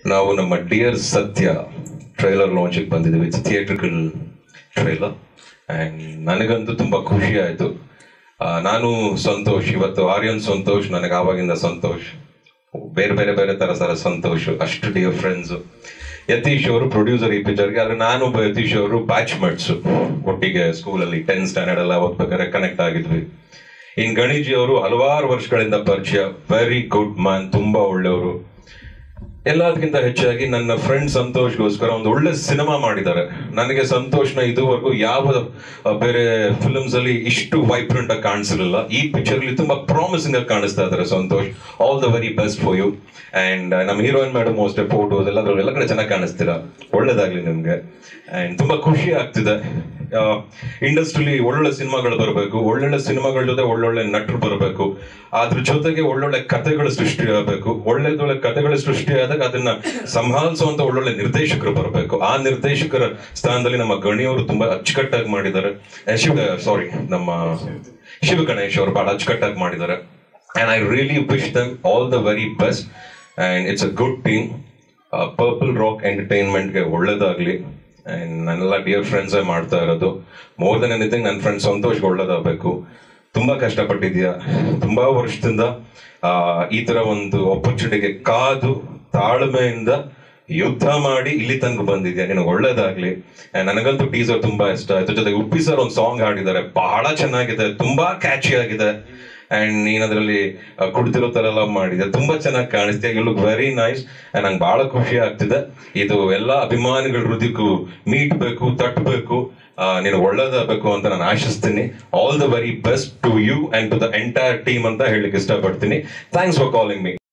ನಾವು ನಮ್ಮ ಡಿಯರ್ ಸತ್ಯ ಟ್ರೈಲರ್ ಲಾಂಚಿಗೆ ಬಂದಿದ್ದೀವಿ ಇಟ್ಸ್ ಥಿಯೇಟ್ರಿಕಲ್ ಟ್ರೈಲರ್ ಆ್ಯಂಡ್ ನನಗಂತೂ ತುಂಬ ಖುಷಿ ಆಯಿತು ನಾನು ಸಂತೋಷ್ ಇವತ್ತು ಆರ್ಯನ್ ಸಂತೋಷ್ ನನಗೆ ಆವಾಗಿಂದ ಸಂತೋಷ್ ಬೇರೆ ಬೇರೆ ಬೇರೆ ತರ ತರ ಸಂತೋಷ್ ಅಷ್ಟು ಡಿಯರ್ ಫ್ರೆಂಡ್ಸ್ ಯತೀಶ್ ಅವರು ಪ್ರೊಡ್ಯೂಸರ್ ಈ ಪಿಕ್ಚರ್ಗೆ ಆದ್ರೆ ನಾನು ಒಬ್ಬ ಯತೀಶ್ ಅವರು ಬ್ಯಾಚ್ ಮೇಟ್ಸ್ ಒಟ್ಟಿಗೆ ಸ್ಕೂಲಲ್ಲಿ ಟೆಂತ್ ಸ್ಟ್ಯಾಂಡರ್ಡ್ ಎಲ್ಲ ಓದ್ಬೇಕಾದ್ರೆ ಕನೆಕ್ಟ್ ಆಗಿದ್ವಿ ಇನ್ ಗಣೇಶ್ ಅವರು ಹಲವಾರು ವರ್ಷಗಳಿಂದ ಪರಿಚಯ ವೆರಿ ಗುಡ್ ಮ್ಯಾನ್ ತುಂಬಾ ಒಳ್ಳೆಯವರು ಎಲ್ಲದಕ್ಕಿಂತ ಹೆಚ್ಚಾಗಿ ನನ್ನ ಫ್ರೆಂಡ್ ಸಂತೋಷ್ಗೋಸ್ಕರ ಒಂದು ಒಳ್ಳೆ ಸಿನಿಮಾ ಮಾಡಿದ್ದಾರೆ ನನಗೆ ಸಂತೋಷ್ನ ಇದುವರೆಗೂ ಯಾವ ಆ, ಬೇರೆ ಫಿಲ್ಮ್ಸ್ ಅಲ್ಲಿ ಇಷ್ಟು ವೈಬ್ರೆಂಟ್ ಆಗಿ ಕಾಣಿಸಿರಲಿಲ್ಲ ಈ ಪಿಕ್ಚರ್ ಅಲ್ಲಿ ತುಂಬಾ ಪ್ರಾಮಿಸಿಂಗ್ ಆಗಿ ಕಾಣಿಸ್ತಾ ಇದ್ದಾರೆ Santhosh all the very best for you and ನಮ್ಮ ಹೀರೋಯಿನ್ ಮೇಡಮ್ ಅಷ್ಟೇ ಫೋಟೋಸ್ ಎಲ್ಲದ್ರಲ್ಲಿ ಎಲ್ಲ ಕಡೆ ಚೆನ್ನಾಗಿ ಕಾಣಿಸ್ತೀರಾ ಒಳ್ಳೇದಾಗ್ಲಿ ನಿಮ್ಗೆ ಅಂಡ್ ತುಂಬಾ ಖುಷಿ ಆಗ್ತಿದೆ ಇಂಡಸ್ಟ್ರಿಲಿ ಒಳ್ಳೊಳ್ಳೆ ಸಿನಿಮಾಗಳು ಬರಬೇಕು ಒಳ್ಳೊಳ್ಳೆ ಸಿನಿಮಾಗಳ ಜೊತೆ ಒಳ್ಳೊಳ್ಳೆ ನಟರು ಬರಬೇಕು ಅದ್ರ ಜೊತೆಗೆ ಒಳ್ಳೊಳ್ಳೆ ಕಥೆಗಳು ಸೃಷ್ಟಿ ಆಗಬೇಕು ಒಳ್ಳೆದೊಳ್ಳೆ ಕಥೆಗಳು ಸೃಷ್ಟಿ ಆದಾಗ ಅದನ್ನ ಸಂಭಾಳಿಸುವಂತ ಒಳ್ಳೊಳ್ಳೆ ನಿರ್ದೇಶಕರು ಬರಬೇಕು ಆ ನಿರ್ದೇಶಕರ ಸ್ಥಾನದಲ್ಲಿ ನಮ್ಮ ಗಣಿಯವರು ತುಂಬಾ ಅಚ್ಚುಕಟ್ಟಾಗಿ ಮಾಡಿದ್ದಾರೆ ಆ, ಶಿವ ಸಾರಿ ನಮ್ಮ ಶಿವ ಗಣೇಶ್ ಅವರು ಬಹಳ ಅಚ್ಚುಕಟ್ಟಾಗಿ ಮಾಡಿದ್ದಾರೆ and I really wish them all the very best and it's a good team Purple Rock ಎಂಟರ್ಟೈನ್ಮೆಂಟ್ಗೆ ಒಳ್ಳೇದಾಗ್ಲಿ ಅಂಡ್ ನನ್ನೆಲ್ಲ ಡಿಯರ್ ಫ್ರೆಂಡ್ಸೇ ಮಾಡ್ತಾ ಇರೋದು ಮೋರ್ ದೆನ್ ಎನಿಥಿಂಗ್ ನನ್ನ ಫ್ರೆಂಡ್ ಸಂತೋಷ್ಗೆ ಒಳ್ಳೇದಾಗಬೇಕು ತುಂಬಾ ಕಷ್ಟಪಟ್ಟಿದ್ಯಾ ತುಂಬಾ ವರ್ಷದಿಂದ ಆ, ಈ ತರ ಒಂದು ಆಪರ್ಚುನಿಟಿಗೆ ಕಾದು ತಾಳ್ಮೆಯಿಂದ ಯುದ್ಧ ಮಾಡಿ ಇಲ್ಲಿ ತನಕ ಬಂದಿದ್ಯಾ ನಿನಗೆ ಒಳ್ಳೇದಾಗ್ಲಿ And ನನಗಂತೂ ಟೀಸರ್ ತುಂಬಾ ಇಷ್ಟ ಆಯ್ತು ಜೊತೆಗೆ ಉಪ್ಪಿ ಸರ್ ಒಂದು ಸಾಂಗ್ ಹಾಡಿದ್ದಾರೆ ಬಹಳ ಚೆನ್ನಾಗಿದೆ ತುಂಬಾ ಕ್ಯಾಚಿ ಆಗಿದೆ ಅಂಡ್ ನೀನ್ ಅದರಲ್ಲಿ ಕುಡ್ತಿರೋ ತರ ಎಲ್ಲ ಮಾಡಿದೆ ತುಂಬಾ ಚೆನ್ನಾಗಿ ಕಾಣಿಸ್ತೀಯ you look very nice and ನಂಗೆ ಬಹಳ ಖುಷಿ ಆಗ್ತಿದೆ ಇದು ಎಲ್ಲಾ ಅಭಿಮಾನಿಗಳ ಹೃದಯಕ್ಕೂ ಮೀಟ್ಬೇಕು ತಟ್ಟಬೇಕು ನೀನು ಒಳ್ಳೇದಾಗಬೇಕು ಅಂತ ನಾನು ಆಶಿಸ್ತೀನಿ all the very best to you and to the entire team ಅಂತ ಹೇಳಲಿಕ್ಕೆ ಇಷ್ಟಪಡ್ತೀನಿ ಥ್ಯಾಂಕ್ಸ್ ಫಾರ್ ಕಾಲಿಂಗ್ ಮೀ